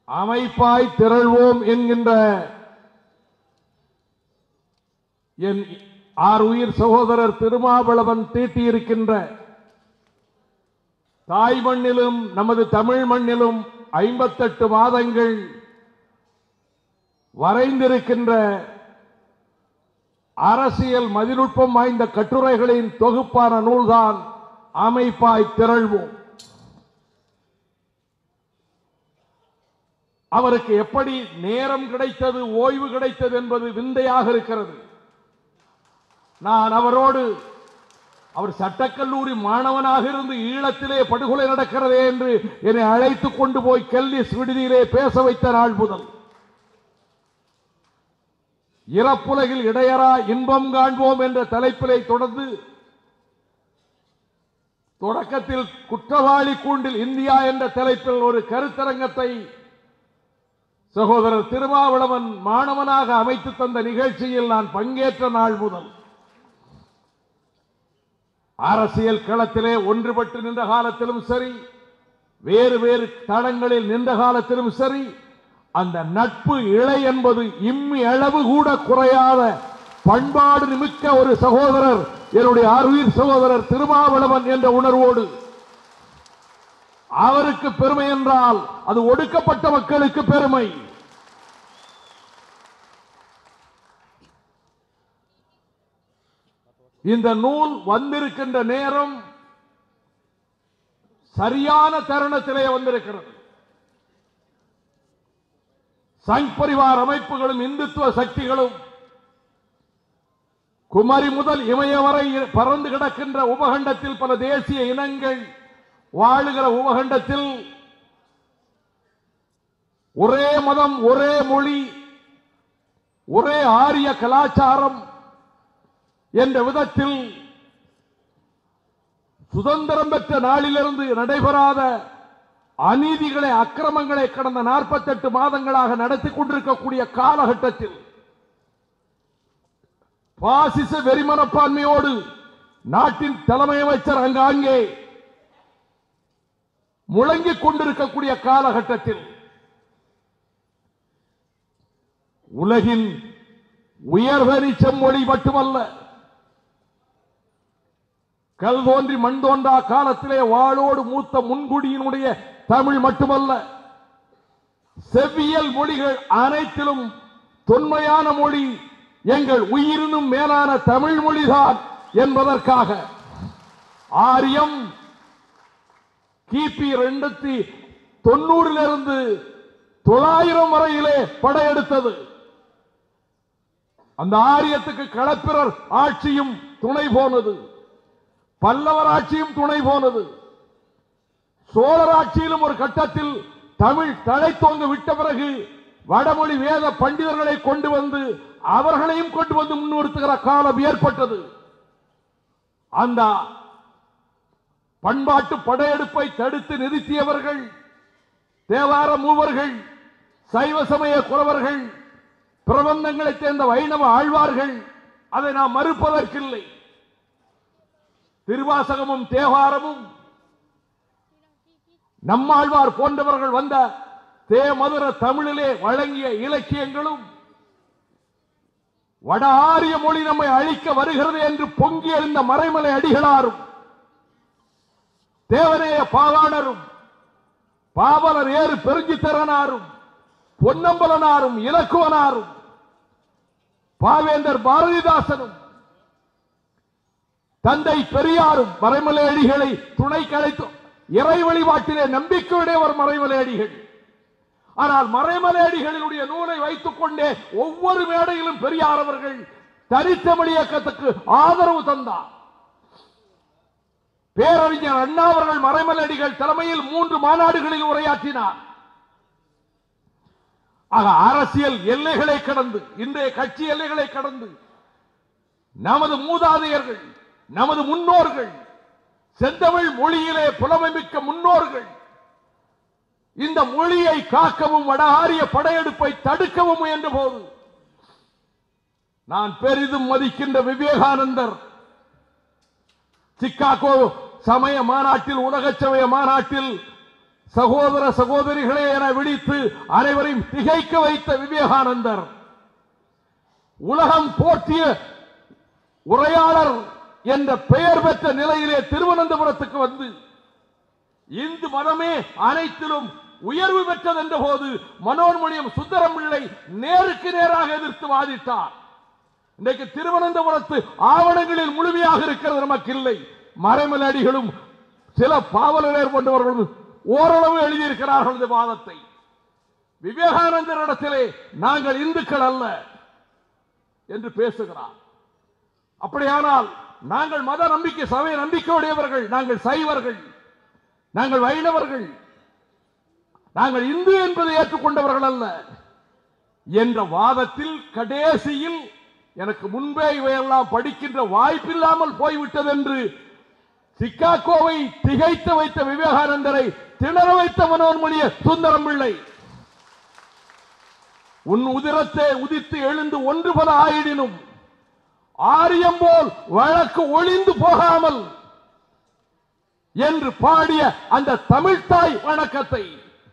அமைப்பாய் திரள்வோம் என்கின்ற N R உயிர் சகோதரர் திருமாவளவன் தீட்டியிருக்கின்ற தாய் மண்ணிலும் நமது தமிழ் மண்ணிலும் ஐம்பத்தெட்டு மாதங்கள் வரைந்திருக்கின்ற அரசியல் மதிநுட்பம் வாய்ந்த கட்டுரைகளின் தொகுப்பான நூல்தான் அமைப்பாய் திரள்வோம் அவருக்கு எப்படி நேரம் கிடைத்தது ஓய்வு கிடைத்தது என்பது விந்தையாக இருக்கிறது நான் அவரோடு அவர் சட்டக்கல்லூரி மாணவனாக இருந்து ஈழத்திலே படுகொலை நடக்கிறதே என்று என்னை அழைத்துக் கொண்டு போய் கெல்லிஸ் விடுதியிலே பேச வைத்த நாள் முதல் இறப்புலகில் இடையரா இன்பம் காண்போம் என்ற தலைப்பிலை தொடர்ந்து தொடக்கத்தில் குற்றவாளி கூண்டில் இந்தியா என்ற தலைப்பில் ஒரு கருத்தரங்கத்தை சகோதரர் திருமாவளவன் மாணவனாக அமைத்து தந்த நிகழ்ச்சியில் நான் பங்கேற்ற நாள் முதல் அரசியல் களத்திலே ஒன்றுபட்டு நின்ற காலத்திலும் சரி வேறு வேறு தளங்களில் நின்ற காலத்திலும் சரி அந்த நட்பு இழை என்பது இம்மி அளவு கூட குறையாத பண்பாடு மிக்க ஒரு சகோதரர் என்னுடைய அருயிர் சகோதரர் திருமாவளவன் என்ற உணர்வோடு அவருக்கு பெருமை என்றால் அது ஒடுக்கப்பட்ட மக்களுக்கு பெருமை இந்த நூல் வந்திருக்கின்ற நேரம் சரியான தருணத்திலே வந்திருக்கிறது சங் பரிவார் அமைப்புகளும் இந்துத்துவ சக்திகளும் குமரி முதல் இமய வரை பறந்து கிடக்கின்ற உபகண்டத்தில் பல தேசிய இனங்கள் வாழுகிற உபகண்டத்தில் ஒரே மதம் ஒரே மொழி ஒரே ஆரிய கலாச்சாரம் என்ற விதத்தில் சுதந்திரம் பெற்ற நாளிலிருந்து நடைபெறாத அநீதிகளை அக்கிரமங்களை கடந்த 48 மாதங்களாக நடத்தி கொண்டிருக்கக்கூடிய காலகட்டத்தில் பாசிச வெறிமனப்பான்மையோடு நாட்டின் தலைமை அமைச்சர் அங்காங்கே முழங்கிக் கொண்டிருக்கக்கூடிய காலகட்டத்தில் உலகின் உயர்தனி செம்மொழி மட்டுமல்ல கல் தோன்றி மண் தோன்றா காலத்திலே வாளோடு மூத்த முன்குடியினுடைய தமிழ் மட்டுமல்ல செவ்வியல் மொழிகள் அனைத்திலும் தொன்மையான மொழி எங்கள் உயிரினும் மேலான தமிழ் மொழிதான் என்பதற்காக ஆரியம் கிபி ரெண்டாயிரத்தி தொண்ணூறிலிருந்து தொள்ளாயிரம் வரையிலே படையெடுத்தது அந்த ஆரியத்துக்கு களப்பிரர் ஆட்சியும் துணை போனது பல்லவர் ஆட்சியும் துணை போனது சோழர் ஆட்சியிலும் ஒரு கட்டத்தில் தமிழ் தழைத்தோங்க விட்ட பிறகு வடமொழி வேத பண்டிதர்களை கொண்டு வந்து அவர்களையும் கொண்டு வந்து முன்னிறுத்துகிற காலம் ஏற்பட்டது அந்த பண்பாட்டு படையெடுப்பை தடுத்து நிறுத்தியவர்கள் தேவார மூவர்கள் சைவ சமய குறவர்கள் பிரபந்தங்களைச் சேர்ந்த வைணவ ஆழ்வார்கள் அதை நாம் மறுப்பதற்கில்லை திருவாசகமும் தேவாரமும் நம்மாழ்வார் போன்றவர்கள் வந்த தேமதுர தமிழிலே வழங்கிய இலக்கியங்களும் வட ஆரிய மொழி நம்மை அழிக்க வருகிறது என்று பொங்கி எழுந்த மறைமலை அடிகளாரும் தேவனேய பாவாணரும் பாவலர் ஏறு பெருஞ்சித்திரனாரும் பொன்னம்பலனாரும் இலக்குவனாரும் பாவேந்தர் பாரதிதாசனும் தந்தை பெரியாரும் மறைமலை அடிகளை துணை கலைத்து இறை வழிபாட்டிலே நம்பிக்கையுடையவர் மறைமலை அடிகள் ஆனால் மறைமலை அடிகளினுடைய நூலை வைத்துக் கொண்டே ஒவ்வொரு மேடையிலும் பெரியார் அவர்கள் தனித்தமிழ் இயக்கத்துக்கு ஆதரவு தந்தார் பேரறிஞர் அண்ணா அவர்கள் மறைமலை அடிகள் தலைமையில் மூன்று மாநாடுகளில் உரையாற்றினார் ஆக அரசியல் எல்லைகளை கடந்து இன்றைய கட்சி எல்லைகளை கடந்து நமது மூதாதையர்கள் நமது முன்னோர்கள் செந்தமிழ் மொழியிலே புலமைமிக்க முன்னோர்கள் இந்த மொழியை காக்கவும் வட ஆரிய படையெடுப்பை தடுக்கவும் முயன்ற போது நான் பெரிதும் மதிக்கின்ற விவேகானந்தர் சிக்காகோ சமய மாநாட்டில் உலக சமய மாநாட்டில் சகோதர சகோதரிகளே என விழித்து அனைவரையும் திகைக்க வைத்த விவேகானந்தர் உலகம் போற்றிய உரையாளர் என்ற பெயர் பெற்ற நிலையிலே திருவனந்தபுரத்துக்கு வந்து இந்து மதமே அனைத்திலும் உயர்வு பெற்றது என்ற போது மனோன்மணியம் சுந்தரம் பிள்ளை நேருக்கு நேராக எதிர்த்து வாதிட்டார் இன்றைக்கு திருவனந்தபுரத்து ஆவணங்களில் முழுமையாக இருக்கிறது நமக்கு இல்லை மறைமலை அடிகளும் சில பாவலர் கொண்டவர்களும் ஓரளவு எழுதியிருக்கிறார்கள் இந்த வாதத்தை விவேகானந்தரிடத்திலே நாங்கள் இந்துக்கள் அல்ல என்று பேசுகிறார் அப்படியானால் நாங்கள் மத நம்பிக்கை சமய நம்பிக்கையுடையவர்கள் நாங்கள் சைவர்கள் நாங்கள் வைணவர்கள் நாங்கள் இந்து என்பதை ஏற்றுக்கொண்டவர்கள் அல்ல என்ற வாதத்தில் கடைசியில் எனக்கு முன்பே இவையெல்லாம் படிக்கின்ற வாய்ப்பில்லாமல் போய்விட்டது என்று சிக்காகோவை திகைத்து வைத்த விவேகானந்தரை திணற வைத்த மனோன்மணிய சுந்தரம் பிள்ளை உன் உதிரத்தை உதித்து எழுந்து ஒன்று பல ஆயிடினும் ஆரியம் போல் வழக்கு ஒளிந்து போகாமல் என்று பாடிய அந்த தமிழ்த்தாய் வணக்கத்தை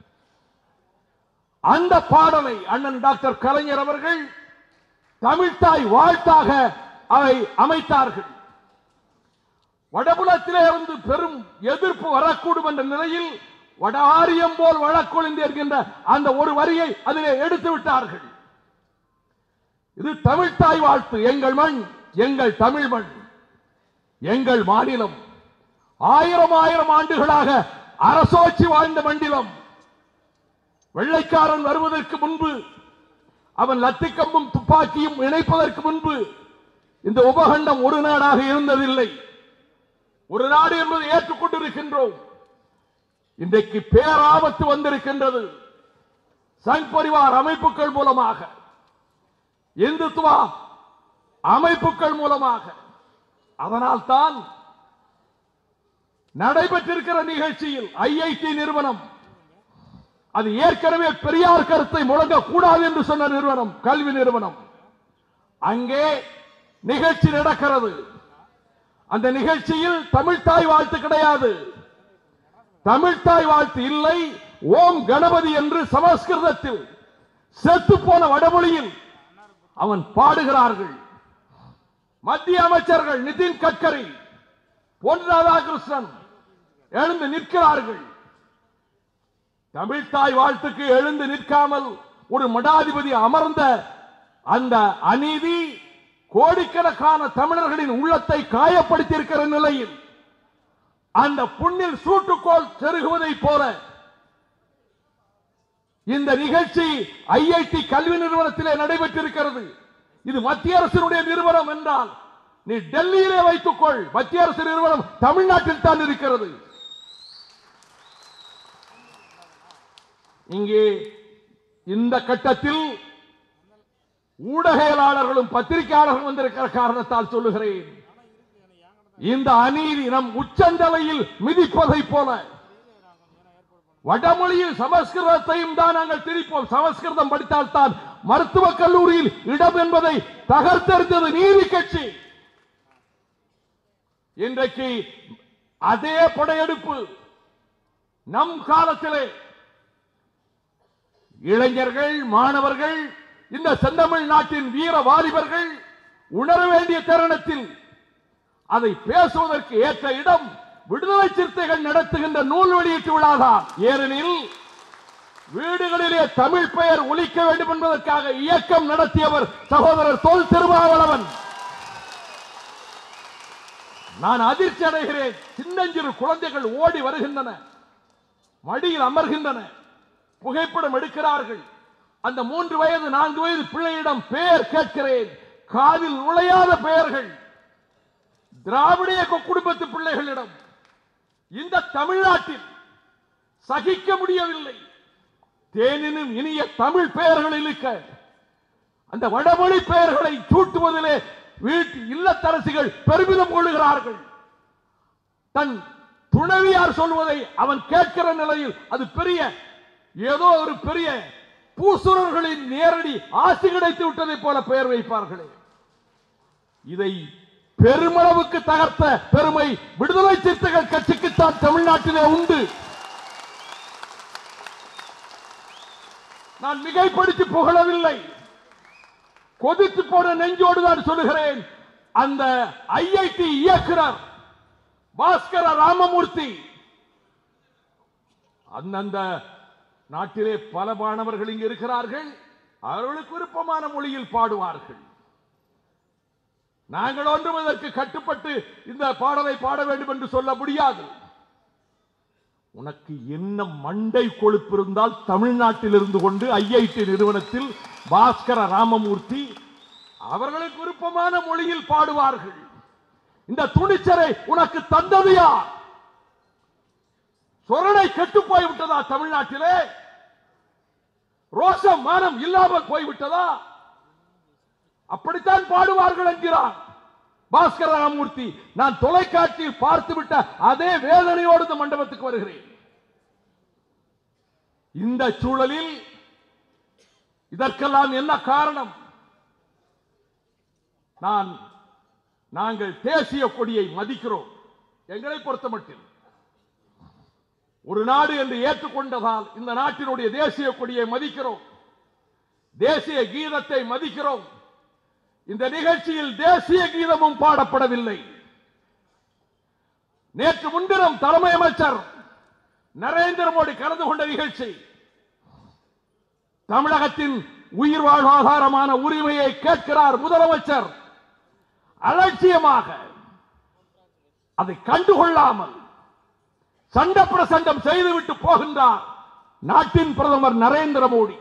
அந்த பாடலை அண்ணன் டாக்டர் கலைஞர் அவர்கள் தமிழ்த்தாய் வாழ்த்தாக அவை அமைத்தார்கள் வடபுலத்திலே இருந்து பெரும் எதிர்ப்பு வரக்கூடும் என்ற நிலையில் வட ஆரியம் போல் வழக்கொழிந்து என்கின்ற அந்த ஒரு வரியை அதிலே எடுத்து விட்டார்கள் இது தமிழ்த்தாய் வாழ்த்து எங்கள் மண் எங்கள் தமிழ் மண் எங்கள் மாநிலம் ஆயிரம் ஆயிரம் ஆண்டுகளாக அரசோச்சி வாழ்ந்த மண்டிலம் வெள்ளைக்காரன் வருவதற்கு முன்பு அவன் லத்திக்கம்பும் துப்பாக்கியும் இணைப்பதற்கு முன்பு இந்த உபகண்டம் ஒரு நாடாக இருந்ததில்லை ஒரு நாடு என்பதை ஏற்றுக்கொண்டிருக்கின்றோம் இன்றைக்கு பேராபத்து வந்திருக்கின்றது சங் பரிவார் அமைப்புகள் மூலமாக இந்துத்துவா அமைப்புகள் மூலமாக அதனால் தான் நடைபெற்றிருக்கிற நிகழ்ச்சியில் ஐஐடி நிறுவனம் அது ஏற்கனவே பெரியார் கருத்தை முழங்கக்கூடாது என்று சொன்ன நிறுவனம் கல்வி நிறுவனம் அங்கே நிகழ்ச்சி நடக்கிறது அந்த நிகழ்ச்சியில் தமிழ்த்தாய் வாழ்த்து கிடையாது தமிழ்த்தாய் வாழ்த்து இல்லை ஓம் கணபதி என்று சமஸ்கிருதத்தில் செத்து போன வடமொழியில் அவன் பாடுகிறார்கள் மத்திய அமைச்சர்கள் நிதின் கட்கரி பொன் ராதாகிருஷ்ணன் எழுந்து நிற்கிறார்கள் தமிழ்த்தாய் வாழ்த்துக்கு எழுந்து நிற்காமல் ஒரு மடாதிபதி அமர்ந்த அந்த அநீதி கோடிக்கணக்கான தமிழர்களின் உள்ளத்தை காயப்படுத்தி இருக்கிற நிலையில் அந்த புண்ணில் சூட்டுக்கோள் செருகுவதைப் போல இந்த நிகழ்ச்சி ஐஐடி கல்வி நிறுவனத்திலே நடைபெற்றிருக்கிறது இது மத்திய அரசினுடைய நிறுவனம் என்றால் நீ டெல்லியிலே வைத்துக்கொள் மத்திய அரசு நிறுவனம் தமிழ்நாட்டில் தான் இருக்கிறது இங்கே இந்த கட்டத்தில் ஊடகவியலாளர்களும் பத்திரிகையாளர்களும் வந்திருக்கிற காரணத்தால் சொல்லுகிறேன் இந்த அநீதி நம் உச்சந்தலையில் மிதிப்பதை போல வடமொழியில் சமஸ்கிருதத்தையும் தான் நாங்கள் திரிப்போம் சமஸ்கிருதம் படித்தால் தான் மருத்துவக் கல்லூரியில் இடம் என்பதை தகர்த்தெறிந்தது நீதி கட்சி இன்றைக்கு அதே படையெடுப்பு நம் காலத்திலே இளைஞர்கள் மாணவர்கள் இந்த செந்தமிழ் நாட்டின் வீர வாலிபர்கள் உணர வேண்டிய தருணத்தில் அதை பேசுவதற்கு ஏற்ற இடம் விடுதலை சிறுத்தைகள் நடத்துகின்ற நூல் வெளியீட்டு விழாதான் ஏனெனில் வீடுகளிலே தமிழ் பெயர் ஒலிக்க வேண்டும் என்பதற்காக இயக்கம் நடத்தியவர் சகோதரர் தொல் திருமாவளவன் நான் அதிர்ச்சி அடைகிறேன் சின்னஞ்சிறு குழந்தைகள் ஓடி வருகின்றன மடியில் அமர்கின்றன புகைப்படம் எடுக்கிறார்கள் அந்த மூன்று வயது நான்கு வயது பிள்ளையிடம் பெயர் கேட்கிறேன் காதில் நுழையாத பெயர்கள் திராவிட இயக்க குடும்பத்து பிள்ளைகளிடம் இந்த தமிழ்நாட்டில் சகிக்க முடியவில்லை தேனினும் இனிய தமிழ் பெயர்கள் இருக்க அந்த வடமொழி பெயர்களை சூட்டுவதிலே வீட்டு இல்லத்தரசிகள் பெருமிதம் கொள்ளுகிறார்கள் தன் துணைவியார் சொல்வதை அவன் கேட்கிற நிலையில் அது பெரிய ஏதோ ஒரு பெரிய பூசுரர்களின் நேரடி ஆசி கிடைத்து விட்டதை போல பெயர் வைப்பார்களே இதை பெருமளவுக்கு தகர்த்த பெருமை விடுதலை சிறுத்தைகள் கட்சிக்குத்தான் தமிழ்நாட்டிலே உண்டு நான் மிகைப்படுத்தி புகழவில்லை கொதித்து போன நெஞ்சோடு தான் சொல்லுகிறேன் அந்த ஐஐடி இயக்குனர் பாஸ்கர ராமமூர்த்தி அந்தந்த நாட்டிலே பல மாணவர்கள் இங்கு இருக்கிறார்கள் அவர்களுக்கு விருப்பமான மொழியில் பாடுவார்கள் நாங்கள் ஒன்றும் இதற்கு கட்டுப்பட்டு இந்த பாடலை பாட வேண்டும் என்று சொல்ல முடியாது உனக்கு என்ன மண்டை கொழுப்பு இருந்தால் தமிழ்நாட்டில் இருந்து கொண்டு ஐஐடி நிறுவனத்தில் பாஸ்கர ராமமூர்த்தி அவர்களுக்கு விருப்பமான மொழியில் பாடுவார்கள் இந்த துணிச்சரை உனக்கு தந்தது யார் சொரணை கெட்டு போய்விட்டதா தமிழ்நாட்டிலே ரோஷம் மானம் இல்லாமல் போய்விட்டதா அப்படித்தான் பாடுவார்கள் என்கிறார் பாஸ்கர ராமமூர்த்தி நான் தொலைக்காட்சியில் பார்த்துவிட்ட அதே வேதனையோடு இந்த மண்டபத்துக்கு வருகிறேன் இந்த சூழலில் இதற்கெல்லாம் என்ன காரணம் நான் நாங்கள் தேசிய கொடியை மதிக்கிறோம் எங்களை பொறுத்தமட்டில் ஒரு நாடு என்று ஏற்றுக்கொண்டதால் இந்த நாட்டினுடைய தேசிய கொடியை மதிக்கிறோம் தேசிய கீதத்தை மதிக்கிறோம் இந்த நிகழ்ச்சியில் தேசிய கீதமும் பாடப்படவில்லை நேற்று முன்தினம் தலைமை அமைச்சர் நரேந்திர மோடி கலந்து கொண்ட நிகழ்ச்சி தமிழகத்தின் உயிர் வாழ்வாதாரமான உரிமையை கேட்கிறார் முதலமைச்சர் அலட்சியமாக அதை கண்டுகொள்ளாமல் சண்ட பிரசண்டம் செய்துவிட்டு போகின்றார் நாட்டின் பிரதமர் நரேந்திர மோடி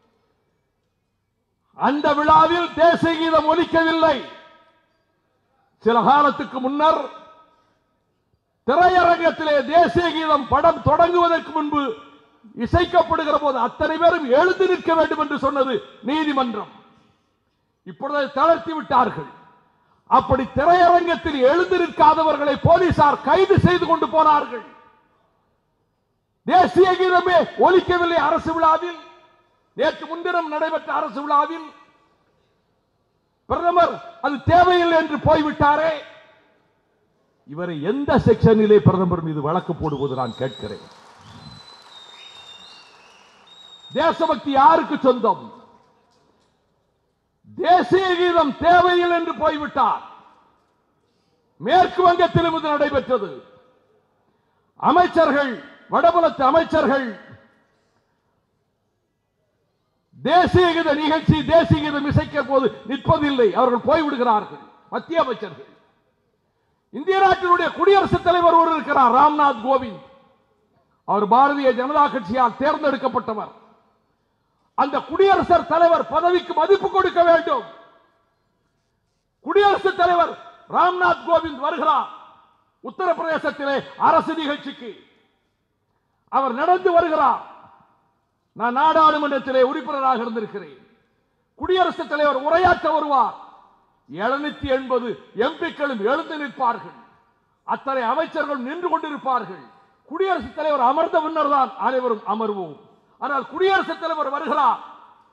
அந்த விழாவில் தேசிய கீதம் ஒலிக்கவில்லை சில காலத்துக்கு முன்னர் திரையரங்கத்திலே தேசிய கீதம் படம் தொடங்குவதற்கு முன்பு இசைக்கப்படுகிற போது அத்தனை பேரும் எழுந்து நிற்க வேண்டும் என்று சொன்னது நீதிமன்றம் இப்பொழுது அதை தளர்த்தி விட்டார்கள் அப்படி திரையரங்கத்தில் எழுந்து நிற்காதவர்களை போலீசார் கைது செய்து கொண்டு போனார்கள் தேசிய கீதமே ஒலிக்கவில்லை அரசு விழாவில் நேற்று முன்தினம் நடைபெற்ற அரசு விழாவில் பிரதமர் அது தேவையில்லை என்று போய்விட்டாரே இவரை எந்த செக்ஷனிலே பிரதமர் மீது வழக்கு போடுவது நான் கேட்கிறேன் தேசபக்தி யாருக்கு சொந்தம் தேசிய கீதம் தேவையில்லை என்று போய்விட்டார் மேற்கு வங்கத்திலும் இது நடைபெற்றது அமைச்சர்கள் வடபுலத்து அமைச்சர்கள் தேசிய கீத நிகழ்ச்சி தேசிய கீதம் இசைக்க போது நிற்பதில்லை அவர்கள் போய்விடுகிறார்கள் மத்திய அமைச்சர்கள் இந்திய நாட்டினுடைய குடியரசுத் தலைவர் ஒரு இருக்கிறார் ராம்நாத் கோவிந்த் அவர் பாரதிய ஜனதா கட்சியால் தேர்ந்தெடுக்கப்பட்டவர் அந்த குடியரசுத் தலைவர் பதவிக்கு மதிப்பு கொடுக்க வேண்டும் குடியரசுத் தலைவர் ராம்நாத் கோவிந்த் வருகிறார் உத்தரப்பிரதேசத்திலே அரசு நிகழ்ச்சிக்கு அவர் நடந்து வருகிறார் நான் நாடாளுமன்றத்திலே உறுப்பினராக இருந்திருக்கிறேன் குடியரசுத் தலைவர் உரையாற்ற வருவார் எழுநூத்தி எண்பது எம்பிக்களும் எழுந்து நிற்பார்கள் அத்தனை அமைச்சர்கள் நின்று கொண்டிருப்பார்கள் குடியரசுத் தலைவர் அமர்ந்த முன்னர் தான் அனைவரும் அமர்வோம் ஆனால் குடியரசுத் தலைவர் வருகிறார்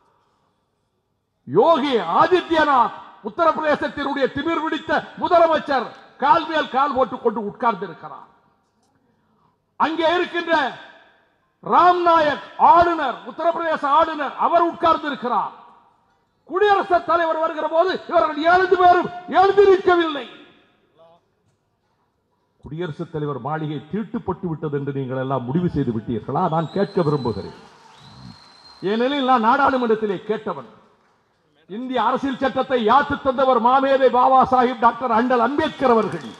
யோகி ஆதித்யநாத் உத்தரப்பிரதேசத்தினுடைய திமிர் பிடித்த முதலமைச்சர் கால் மேல் கால் போட்டுக் கொண்டு உட்கார்ந்திருக்கிறார் அங்கே இருக்கின்ற ராம்நாயக் ஆளுநர் உத்தரப்பிரதேச ஆளுநர் அவர் உட்கார்ந்து இருக்கிறார் குடியரசுத் தலைவர் வருகிற போது இவர்கள் எழுந்து பேரும் எழுந்து நிற்கவில்லை குடியரசுத் தலைவர் மாளிகை தீட்டுப்பட்டு விட்டது என்று நீங்கள் எல்லாம் முடிவு செய்து விட்டீர்களா நான் கேட்க விரும்புகிறேன் ஏனெனில் நான் நாடாளுமன்றத்திலே கேட்டவன் இந்திய அரசியல் சட்டத்தை யாத்து தந்தவர் மாமேதை பாபா சாஹிப் டாக்டர் அண்டல் அம்பேத்கர் அவர்கள்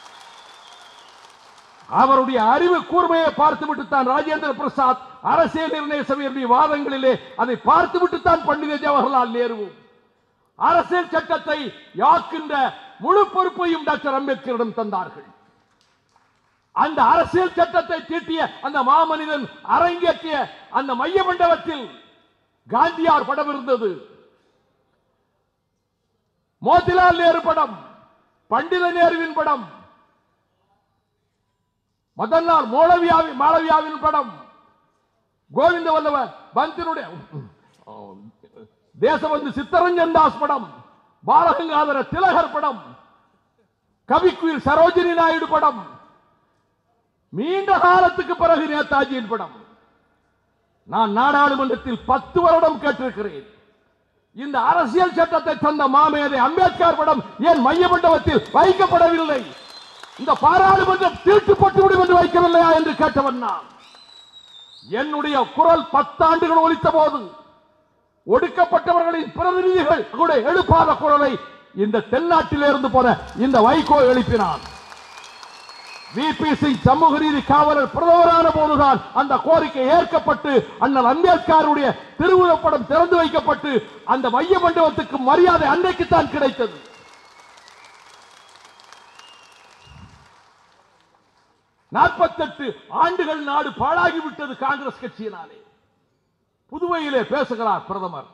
அவருடைய அறிவு கூர்மையை பார்த்துவிட்டு தான் ராஜேந்திர பிரசாத் அரசியல் நிர்ணய சபையினுடைய வாதங்களிலே அதை பார்த்துவிட்டு தான் பண்டித ஜவஹர்லால் நேருவும் அரசியல் சட்டத்தை யாக்கின்ற முழு பொறுப்பையும் டாக்டர் அம்பேத்கரிடம் தந்தார்கள் அந்த அரசியல் சட்டத்தை தீட்டிய அந்த மாமனிதன் அரங்கேற்றிய அந்த மைய மண்டபத்தில் காந்தியார் படம் இருந்தது மோதிலால் நேரு படம் பண்டித நேருவின் படம் மதன்லால் மோளவியாவின் மாளவியாவின் படம் கோவிந்த வல்லவ பந்தினுடைய தேசபந்து சித்தரஞ்சன் தாஸ் படம் பாலகங்காதர திலகர் படம் கவிக்குயில் சரோஜினி நாயுடு படம் நீண்ட காலத்துக்கு பிறகு நேதாஜியின் படம் நான் நாடாளுமன்றத்தில் பத்து வருடம் கேட்டிருக்கிறேன் இந்த அரசியல் சட்டத்தை தந்த மாமேதை அம்பேத்கர் படம் ஏன் மைய மண்டபத்தில் வைக்கப்படவில்லை இந்த பாராளுமன்றம் தீட்டுப்பட்டு விடும் என்று வைக்கவில்லையா என்று கேட்டவன் நான் என்னுடைய குரல் பத்தாண்டுகள் ஒலித்த போது ஒடுக்கப்பட்டவர்களின் பிரதிநிதிகள் கூட எழுப்பாத குரலை இந்த தென்னாட்டில் இருந்து போன இந்த வைகோ எழுப்பினான் விபி சிங் சமூக நீதி காவலர் பிரதமரான போதுதான் அந்த கோரிக்கை ஏற்கப்பட்டு அண்ணல் அம்பேத்கருடைய திருவுருவப்படம் திறந்து வைக்கப்பட்டு அந்த மைய மண்டபத்துக்கு மரியாதை அன்றைக்குத்தான் கிடைத்தது நாற்பத்தெட்டு ஆண்டுகள் நாடு பாழாகிவிட்டது காங்கிரஸ் கட்சியினாலே புதுவையிலே பேசுகிறார் பிரதமர்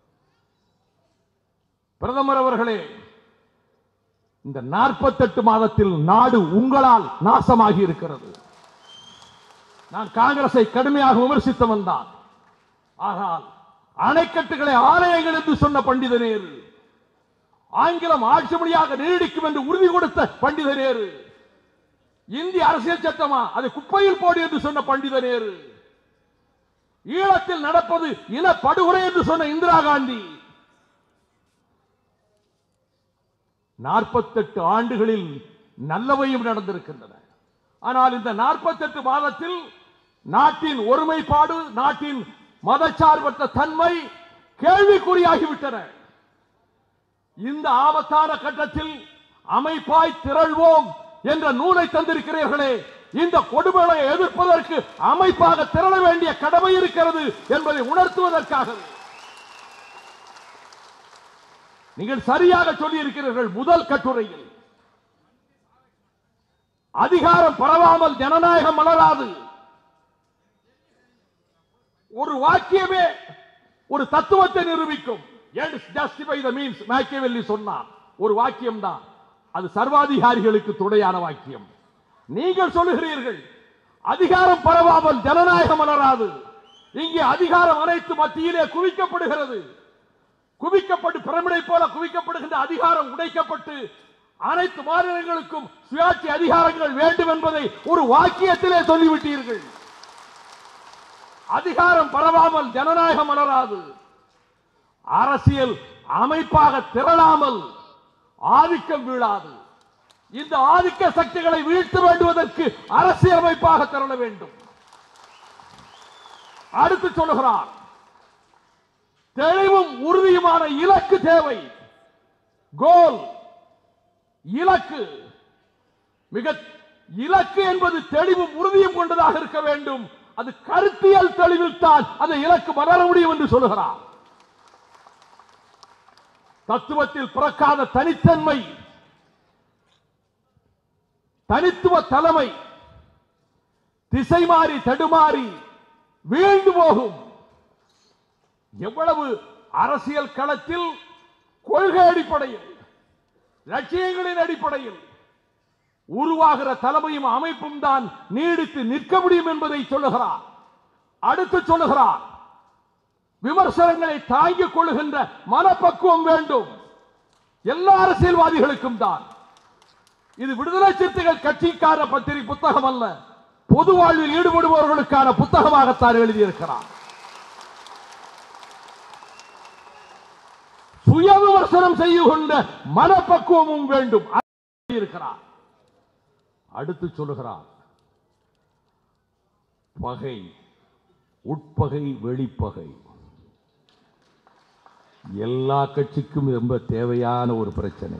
பிரதமர் அவர்களே இந்த நாற்பத்தெட்டு மாதத்தில் நாடு உங்களால் நாசமாகி இருக்கிறது நான் காங்கிரஸை கடுமையாக விமர்சித்து வந்தான் ஆனால் அணைக்கட்டுகளை ஆலயங்கள் என்று சொன்ன பண்டித நேரு ஆங்கிலம் ஆட்சி மொழியாக நீடிக்கும் என்று உறுதி கொடுத்த பண்டித நேரு இந்திய அரசியல் சட்டமா அதை குப்பையில் போடு என்று சொன்ன பண்டித நேரு ஈழத்தில் நடப்பது இன படுகொலை என்று சொன்ன இந்திரா காந்தி நாற்பத்தெட்டு ஆண்டுகளில் நல்லவையும் நடந்திருக்கின்றன ஆனால் இந்த நாற்பத்தெட்டு மாதத்தில் நாட்டின் ஒருமைப்பாடு நாட்டின் மதச்சார்பற்ற தன்மை கேள்விக்குறியாகிவிட்டன இந்த ஆபத்தான கட்டத்தில் அமைப்பாய் திரள்வோம் என்ற நூலை தந்திருக்கிறீர்களே இந்த கொடுமைகளை எதிர்ப்பதற்கு அமைப்பாக திரள வேண்டிய கடமை இருக்கிறது என்பதை உணர்த்துவதற்காகவே நீங்கள் சரியாக சொல்லி இருக்கிறீர்கள் முதல் கட்டுரையில் அதிகாரம் பரவாமல் ஜனநாயகம் மலராது ஒரு வாக்கியமே ஒரு தத்துவத்தை நிரூபிக்கும் ஜஸ்டிஃபை த மீன்ஸ் மேக்கியவெல்லி சொன்னார் ஒரு வாக்கியம் தான் அது சர்வாதிகாரிகளுக்கு துணையான வாக்கியம் நீங்கள் சொல்லுகிறீர்கள் அதிகாரம் பரவாமல் ஜனநாயகம் மலராது இங்கே அதிகாரம் அனைத்து மத்தியிலே குவிக்கப்படுகிறது குவிக்கப்பட்டு பிரமிடை போல குவிக்கப்படுகின்ற அதிகாரம் உடைக்கப்பட்டு அனைத்து மாநிலங்களுக்கும் சுயாட்சி அதிகாரங்கள் வேண்டும் என்பதை ஒரு வாக்கியத்திலே சொல்லிவிட்டீர்கள் அதிகாரம் பரவாமல் ஜனநாயகம் மலராது அரசியல் அமைப்பாக திரளாமல் ஆதிக்கம் வீழாது இந்த ஆதிக்க சக்திகளை வீழ்த்த வேண்டுவதற்கு அரசியல் அமைப்பாக திரள வேண்டும் அடுத்து சொல்லுகிறார் தெளிவும் உறுதியுமான இலக்கு தேவை கோல் இலக்கு மிக இலக்கு என்பது தெளிவும் உறுதியும் கொண்டதாக இருக்க வேண்டும் அது கருத்தியல் தெளிவில் தான் அந்த இலக்கு மலர முடியும் என்று சொல்லுகிறார் தத்துவத்தில் பிறக்காத தனித்தன்மை தனித்துவ தலைமை திசை மாறி தடுமாறி வீழ்ந்து போகும் எவ்வளவு அரசியல் களத்தில் கொள்கை அடிப்படையில் லட்சியங்களின் அடிப்படையில் உருவாகிற தலைமையும் அமைப்பும் தான் நீடித்து நிற்க முடியும் என்பதை சொல்லுகிறார் அடுத்து சொல்லுகிறார் விமர்சனங்களை தாங்கிக் கொள்ளுகின்ற மனப்பக்குவம் வேண்டும் எல்லா அரசியல்வாதிகளுக்கும் தான் இது விடுதலை சிறுத்தைகள் கட்சிக்கான பத்திரிகை புத்தகம் அல்ல பொது வாழ்வில் ஈடுபடுபவர்களுக்கான புத்தகமாகத்தான் எழுதியிருக்கிறார் சுய விமர்சனம் செய்யுகின்ற மனப்பக்குவமும் வேண்டும் அதை இருக்கிறார் அடுத்து சொல்லுகிறார் பகை உட்பகை வெளிப்பகை எல்லா கட்சிக்கும் ரொம்ப தேவையான ஒரு பிரச்சனை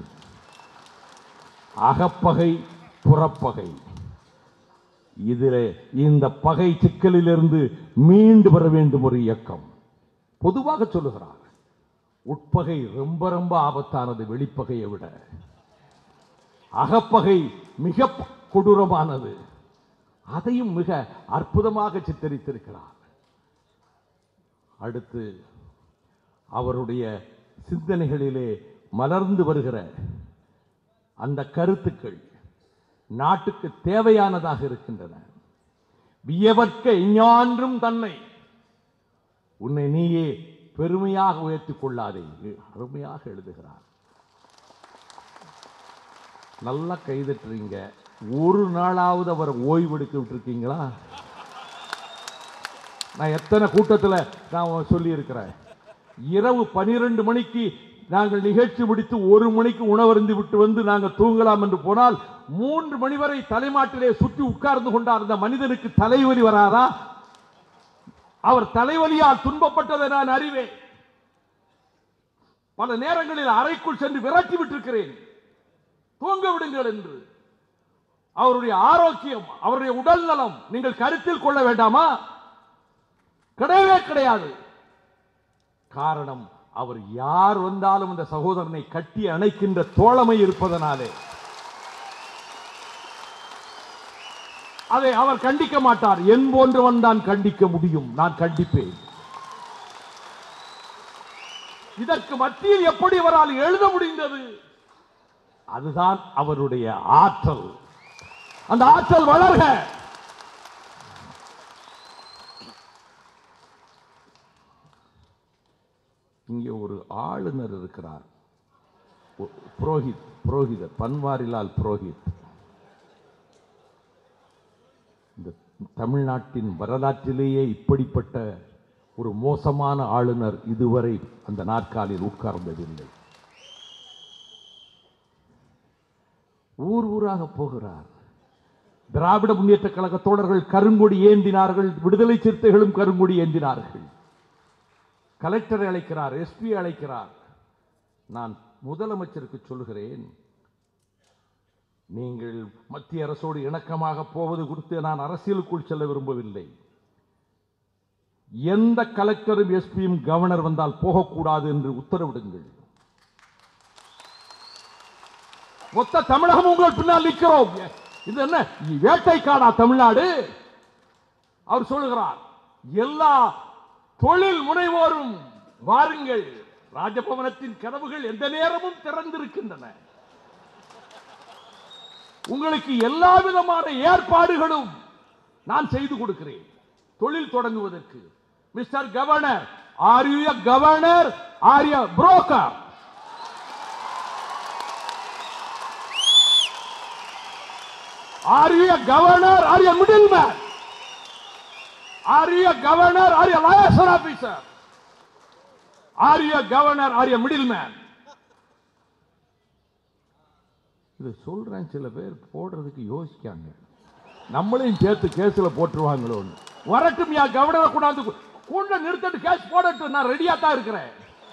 அகப்பகை புறப்பகை இதில் இந்த பகை சிக்கலிலிருந்து மீண்டு வர வேண்டும் ஒரு இயக்கம் பொதுவாக சொல்லுகிறார் உட்பகை ரொம்ப ரொம்ப ஆபத்தானது வெளிப்பகையை விட அகப்பகை மிக கொடூரமானது அதையும் மிக அற்புதமாக சித்தரித்திருக்கிறார் அடுத்து அவருடைய சிந்தனைகளிலே மலர்ந்து வருகிற அந்த கருத்துக்கள் நாட்டுக்கு தேவையானதாக இருக்கின்றன வியவற்க இஞ்ஞான்றும் தன்னை உன்னை நீயே பெருமையாக உயர்த்திக் கொள்ளாதே அருமையாக எழுதுகிறார் நல்லா கைதட்டுறீங்க ஒரு நாளாவது அவர் ஓய்வெடுக்க விட்டுருக்கீங்களா நான் எத்தனை கூட்டத்தில் நான் சொல்லியிருக்கிறேன் இரவு பனிரெண்டு மணிக்கு நாங்கள் நிகழ்ச்சி முடித்து ஒரு மணிக்கு உணவருந்து விட்டு வந்து நாங்கள் தூங்கலாம் என்று போனால் மூன்று மணி வரை தலைமாட்டிலே சுற்றி உட்கார்ந்து கொண்டார் அந்த மனிதனுக்கு தலைவலி வராதா அவர் தலைவலியால் துன்பப்பட்டதை நான் அறிவேன் பல நேரங்களில் அறைக்குள் சென்று விரட்டி விட்டிருக்கிறேன் தூங்க விடுங்கள் என்று அவருடைய ஆரோக்கியம் அவருடைய உடல் நலம் நீங்கள் கருத்தில் கொள்ள வேண்டாமா கிடையவே கிடையாது காரணம் அவர் யார் வந்தாலும் அந்த சகோதரனை கட்டி அணைக்கின்ற தோழமை இருப்பதனாலே அதை அவர் கண்டிக்க மாட்டார் என் போன்றவன் தான் கண்டிக்க முடியும் நான் கண்டிப்பேன் இதற்கு மத்தியில் எப்படி அவரால் எழுத முடிந்தது அதுதான் அவருடைய ஆற்றல் அந்த ஆற்றல் வளர்க இங்கே ஒரு ஆளுநர் இருக்கிறார் ஒ- புரோஹித் புரோஹிதர் பன்வாரிலால் புரோஹித் இந்த தமிழ்நாட்டின் வரலாற்றிலேயே இப்படிப்பட்ட ஒரு மோசமான ஆளுநர் இதுவரை அந்த நாற்காலில் உட்கார்ந்ததில்லை ஊர் ஊராக போகிறார் திராவிட முன்னேற்ற கழக தோழர்கள் கருங்கொடி ஏந்தினார்கள் விடுதலை சிறுத்தைகளும் கருங்கொடி ஏந்தினார்கள் கலெக்டரை அழைக்கிறார் எஸ்பி அழைக்கிறார் நான் முதலமைச்சருக்கு சொல்கிறேன் நீங்கள் மத்திய அரசோடு இணக்கமாக போவது குறித்து நான் அரசியலுக்குள் செல்ல விரும்பவில்லை எந்த கலெக்டரும் எஸ்பியும் கவர்னர் வந்தால் போகக்கூடாது என்று உத்தரவிடுங்கள் மொத்த தமிழகம் உங்கள் பின்னால் நிற்கிறோம் இது என்ன வேட்டைக்காடா தமிழ்நாடு அவர் சொல்லுகிறார் எல்லா தொழில் முனைவோரும் வாருங்கள் ராஜபவனத்தின் கதவுகள் எந்த நேரமும் திறந்திருக்கின்றன உங்களுக்கு எல்லா விதமான ஏற்பாடுகளும் நான் செய்து கொடுக்கிறேன் தொழில் தொடங்குவதற்கு mister governor are you governor are you broker are you governor are you middle man are you governor are you liaison officer are you governor are you middle man இதை சொல்றேன் சில பேர் போடுறதுக்கு யோசிக்காங்க நம்மளையும் சேர்த்து கேஸ்ல போட்டுருவாங்களோன்னு வரட்டும் யா கவர்னரை கொண்டாந்து கூட நிறுத்திட்டு கேஸ் போடட்டும் நான் ரெடியா தான் இருக்கிறேன்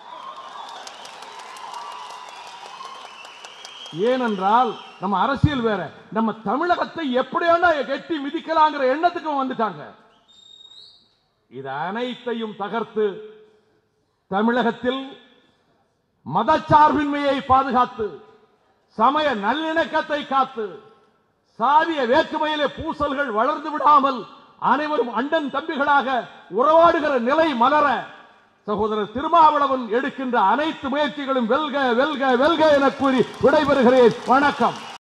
ஏனென்றால் நம்ம அரசியல் வேற நம்ம தமிழகத்தை எப்படியான கெட்டி மிதிக்கலாங்கிற எண்ணத்துக்கு வந்துட்டாங்க இது அனைத்தையும் தகர்த்து தமிழகத்தில் மதச்சார்பின்மையை பாதுகாத்து சமய நல்லிணக்கத்தை காத்து சாதிய வேற்றுமையிலே பூசல்கள் வளர்ந்து விடாமல் அனைவரும் அண்டன் தம்பிகளாக உறவாடுகிற நிலை மலர சகோதரர் திருமாவளவன் எடுக்கின்ற அனைத்து முயற்சிகளும் வெல்க வெல்க வெல்க என கூறி விடைபெறுகிறேன் வணக்கம்